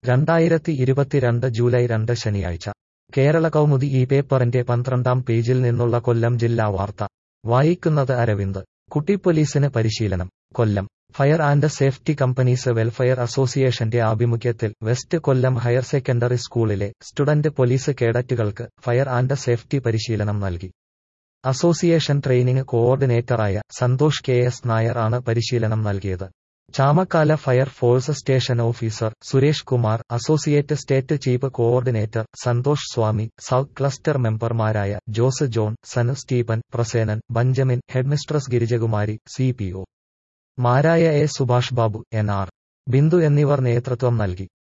രണ്ടായിരത്തി ഇരുപത്തിരണ്ട് ജൂലൈ രണ്ട് ശനിയാഴ്ച കേരള കൗമുദി ഈ പേപ്പറിന്റെ പന്ത്രണ്ടാം പേജിൽ നിന്നുള്ള കൊല്ലം ജില്ലാ വാർത്ത വായിക്കുന്നത് അരവിന്ദ് കുട്ടിപ്പോലീസിന് പരിശീലനം Kollam fire and safety companies welfare association ആഭിമുഖ്യത്തിൽ വെസ്റ്റ് കൊല്ലം ഹയർ സെക്കൻഡറി സ്കൂളിലെ സ്റ്റുഡന്റ് പോലീസ് കേഡറ്റുകൾക്ക് ഫയർ ആൻഡ് സേഫ്റ്റി പരിശീലനം നൽകി അസോസിയേഷൻ ട്രെയിനിംഗ് കോഓർഡിനേറ്ററായ സന്തോഷ് കെ എസ് നായർ ആണ് പരിശീലനം നൽകിയത് Chamakkala fire force station officer Suresh Kumar associate state chief coordinator Santhosh Swami south cluster മെമ്പർമാരായ Jose John Sanu Stephen Prasenan Benjamin headmistress Girijakumari C P O മാരായ A Subhash Babu N R Bindu എന്നിവർ നേതൃത്വം നൽകി